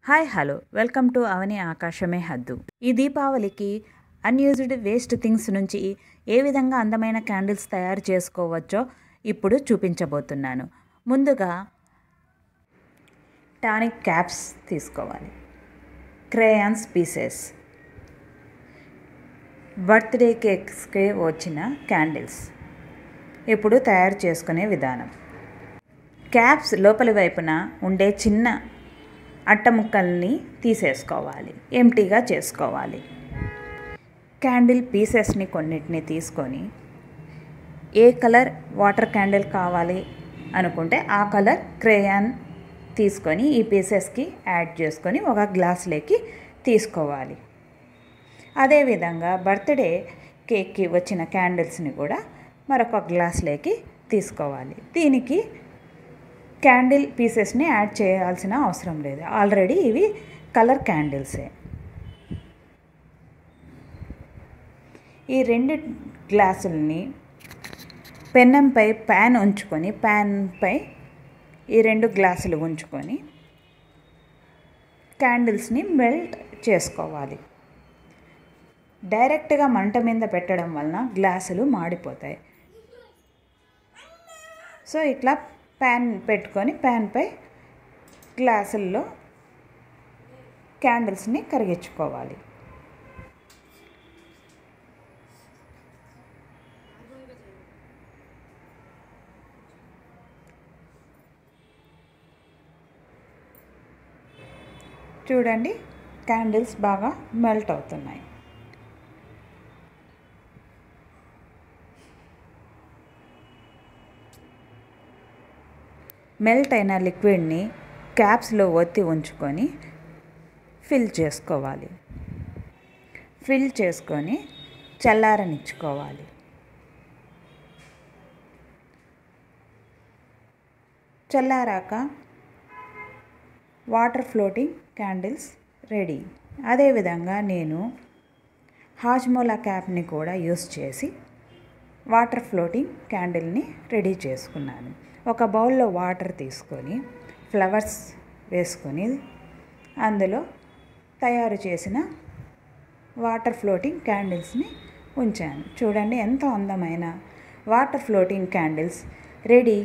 hi hello welcome to Avani ఆకాశమే హద్దు ఈ దీపావళికి అన్యూజ్డ్ వేస్ట్ థింగ్స్ నుంచి ఏ విధంగా అందమైన క్యాండిల్స్ తయారు చేసుకోవచ్చో ఇప్పుడు చూపించబోతున్నాను ముందుగా టానిక్ క్యాప్స్ తీసుకోవాలి క్రేయాన్స్ పీసెస్ బర్త్డే కేక్స్కి వచ్చిన క్యాండిల్స్ ఇప్పుడు తయారు చేసుకునే విధానం క్యాప్స్ లోపలి వైపున ఉండే చిన్న అట్ట ముక్కల్ని తీసేసుకోవాలి ఎంటీగా చేసుకోవాలి క్యాండిల్ పీసెస్ని కొన్నిటిని తీసుకొని ఏ కలర్ వాటర్ క్యాండిల్ కావాలి అనుకుంటే ఆ కలర్ క్రేయాన్ తీసుకొని ఈ పీసెస్కి యాడ్ చేసుకొని ఒక గ్లాస్లోకి తీసుకోవాలి అదేవిధంగా బర్త్డే కేక్కి వచ్చిన క్యాండిల్స్ని కూడా మరొక గ్లాస్లోకి తీసుకోవాలి దీనికి క్యాండిల్ పీసెస్ని యాడ్ చేయాల్సిన అవసరం లేదు ఆల్రెడీ ఇవి కలర్ క్యాండిల్సే ఈ రెండు గ్లాసుల్ని పెన్నంపై ప్యాన్ ఉంచుకొని ప్యాన్పై ఈ రెండు గ్లాసులు ఉంచుకొని క్యాండిల్స్ని మెల్ట్ చేసుకోవాలి డైరెక్ట్గా మంట మీద పెట్టడం వలన గ్లాసులు మాడిపోతాయి సో ఇట్లా ప్యాన్ పెట్టుకొని ప్యాన్పై గ్లాసుల్లో క్యాండిల్స్ని కరిగించుకోవాలి చూడండి క్యాండిల్స్ బాగా మెల్ట్ అవుతున్నాయి మెల్ట్ అయిన లిక్విడ్ని క్యాప్స్లో ఒత్తి ఉంచుకొని ఫిల్ చేసుకోవాలి ఫిల్ చేసుకొని చల్లారనిచ్చుకోవాలి చల్లారాక వాటర్ ఫ్లోటింగ్ క్యాండిల్స్ రెడీ అదేవిధంగా నేను హాజ్మోలా క్యాప్ని కూడా యూస్ చేసి వాటర్ ఫ్లోటింగ్ క్యాండిల్ని రెడీ చేసుకున్నాను ఒక బౌల్లో వాటర్ తీసుకొని ఫ్లవర్స్ వేసుకొని అందులో తయారు చేసిన వాటర్ ఫ్లోటింగ్ క్యాండిల్స్ని ఉంచాను చూడండి ఎంతో అందమైన వాటర్ ఫ్లోటింగ్ క్యాండిల్స్ రెడీ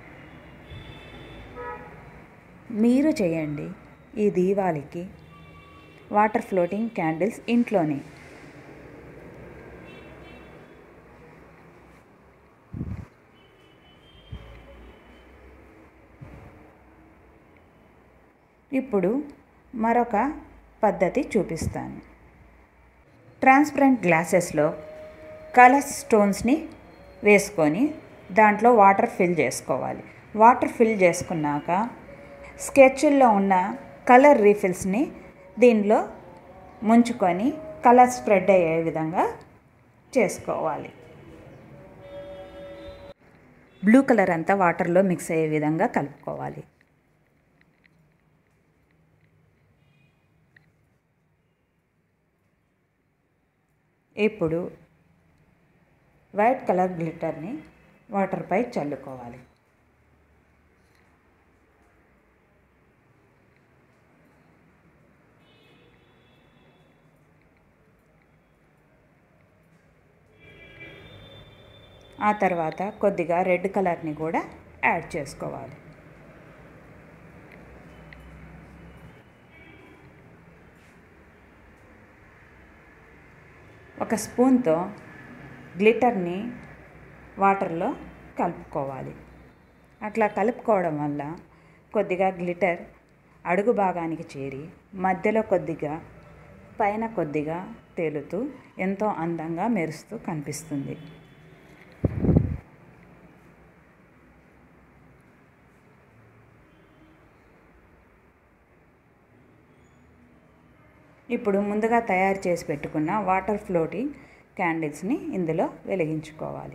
మీరు చేయండి ఈ దీవాళికి వాటర్ ఫ్లోటింగ్ క్యాండిల్స్ ఇంట్లోనే ఇప్పుడు మరొక పద్ధతి చూపిస్తాను ట్రాన్స్పరెంట్ గ్లాసెస్లో కలర్ స్టోన్స్ని వేసుకొని దాంట్లో వాటర్ ఫిల్ చేసుకోవాలి వాటర్ ఫిల్ చేసుకున్నాక స్కెచ్ల్లో ఉన్న కలర్ రీఫిల్స్ని దీనిలో ముంచుకొని కలర్ స్ప్రెడ్ అయ్యే విధంగా చేసుకోవాలి బ్లూ కలర్ అంతా వాటర్లో మిక్స్ అయ్యే విధంగా కలుపుకోవాలి ఇప్పుడు వైట్ కలర్ గ్లిటర్ని వాటర్పై చల్లుకోవాలి ఆ తర్వాత కొద్దిగా రెడ్ కలర్ని కూడా యాడ్ చేసుకోవాలి ఒక స్పూన్తో గ్లిటర్ని వాటర్లో కలుపుకోవాలి అట్లా కలుపుకోవడం వల్ల కొద్దిగా గ్లిటర్ అడుగు భాగానికి చేరి మధ్యలో కొద్దిగా పైన కొద్దిగా తేలుతూ ఎంతో అందంగా మెరుస్తూ కనిపిస్తుంది ఇప్పుడు ముందుగా తయారు చేసి పెట్టుకున్న వాటర్ ఫ్లోటింగ్ క్యాండిల్స్ని ఇందులో వెలిగించుకోవాలి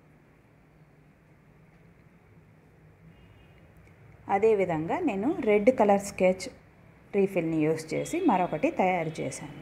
అదేవిధంగా నేను రెడ్ కలర్ స్కెచ్ రీఫిల్ని యూస్ చేసి మరొకటి తయారు చేశాను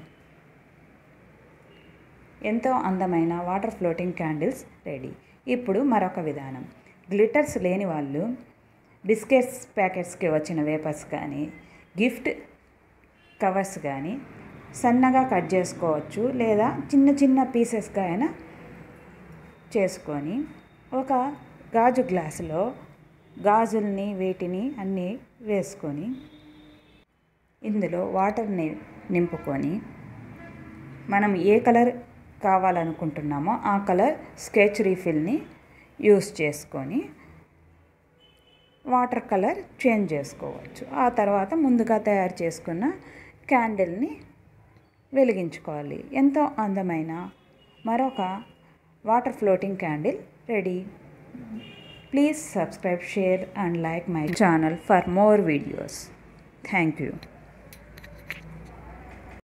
ఎంతో అందమైన వాటర్ ఫ్లోటింగ్ క్యాండిల్స్ రెడీ ఇప్పుడు మరొక విధానం గ్లిటర్స్ లేని వాళ్ళు బిస్కెట్స్ ప్యాకెట్స్కి వచ్చిన వేపర్స్ కానీ గిఫ్ట్ కవర్స్ కానీ సన్నగా కట్ చేసుకోవచ్చు లేదా చిన్న చిన్న పీసెస్గా అయినా చేసుకొని ఒక గాజు గ్లాసులో గాజుల్ని వీటిని అన్నీ వేసుకొని ఇందులో వాటర్ని నింపుకొని మనం ఏ కలర్ కావాలనుకుంటున్నామో ఆ కలర్ స్కెచ్ రీఫిల్ని యూస్ చేసుకొని వాటర్ కలర్ చేంజ్ చేసుకోవచ్చు ఆ తర్వాత ముందుగా తయారు చేసుకున్న క్యాండిల్ని వెలిగించుకోవాలి ఎంతో అందమైన మరొక water floating candle ready please subscribe share and like my channel for more videos thank you